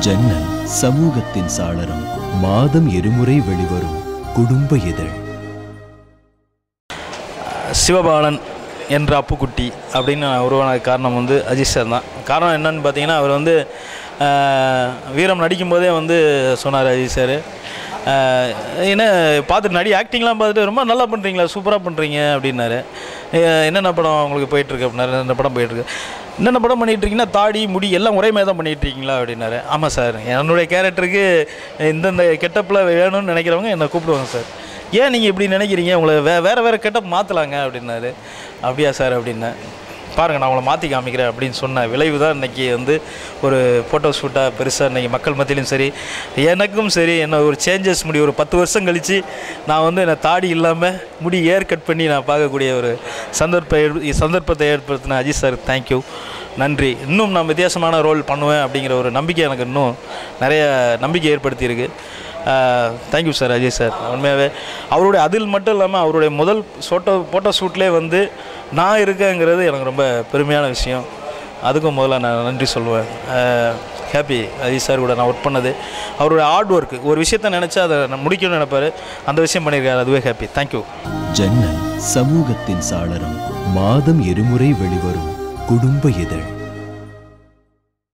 ஜன்னல் சமூகத்தின் சாளரம் மாதம் இருமுறை வெளிவரும் குடும்ப இதழ் சிவபாலன் என்ற அப்புக்குட்டி அப்படின்னு உருவான காரணம் வந்து அஜித் சார் தான் காரணம் என்னன்னு பார்த்தீங்கன்னா அவர் வந்து ஆஹ், வீரம் நடிக்கும்போதே வந்து சொன்னார் அஜித் சார் என்ன பார்த்துட்டு நடி ஆக்டிங்லாம் பார்த்துட்டு ரொம்ப நல்லா பண்ணுறீங்களா சூப்பராக பண்ணுறீங்க அப்படின்னாரு அஹ், என்னென்ன படம் உங்களுக்கு போயிட்டுருக்கு அப்படின்னாரு என்னென்ன படம் போயிட்டுருக்கு என்னென்ன படம் பண்ணிட்டு இருக்கீங்கன்னா தாடி முடி எல்லாம் ஒரே மாதிரி தான் பண்ணிட்டு இருக்கீங்களா அப்படின்னாரு ஆமாம் சார் என்னுடைய கேரக்டருக்கு இந்தந்த கெட்டப்பில் வேணும்னு நினைக்கிறவங்க என்னை கூப்பிடுவாங்க சார் ஏன் நீங்கள் இப்படி நினைக்கிறீங்க உங்களை வே வேறு வேறு கெட்டப் மாற்றலாங்க அப்படின்னாரு அப்படியா சார் அப்படின்னேன் பாருங்கள் நான் உங்களை மாற்றி காமிக்கிறேன் அப்படின்னு சொன்ன விளைவு தான் இன்றைக்கி வந்து ஒரு ஃபோட்டோ ஷூட்டாக பெருசாக இன்றைக்கி மக்கள் மத்தியிலும் சரி எனக்கும் சரி என்ன ஒரு சேஞ்சஸ் முடி ஒரு பத்து வருஷம் கழித்து நான் வந்து என்னை தாடி இல்லாமல் முடி ஏர் கட் பண்ணி நான் பார்க்கக்கூடிய ஒரு சந்தர்ப்ப ஏற்ப- சந்தர்ப்பத்தை ஏற்படுத்தின அஜித் சார் தேங்க்யூ நன்றி இன்னும் நான் வித்தியாசமான ரோல் பண்ணுவேன் அப்படிங்கிற ஒரு நம்பிக்கை எனக்கு இன்னும் நிறைய நம்பிக்கை ஏற்படுத்தியிருக்கு தேங்க்யூ சார் அஜய் சார் உண்மையாகவே அவருடைய அதில் மட்டும் இல்லாமல் அவருடைய முதல் ஃபோட்டோ ஃபோட்டோ ஷூட்லேயே வந்து நான் இருக்கேங்கிறது எனக்கு ரொம்ப பெருமையான விஷயம் அதுக்கும் முதல்ல நான் நன்றி சொல்லுவேன் ஹாப்பி அஜய் சார் கூட நான் ஒர்க் பண்ணது அவருடைய ஹார்ட் ஒர்க் ஒரு விஷயத்த நினச்சா அதை நான் முடிக்கணும்னு நினைப்பாரு அந்த விஷயம் பண்ணியிருக்காரு அதுவே ஹாப்பி தேங்க்யூ ஜன்னல் சமூகத்தின் சாளரம் மாதம் இருமுறை வெளிவரும் குடும்ப இதழ்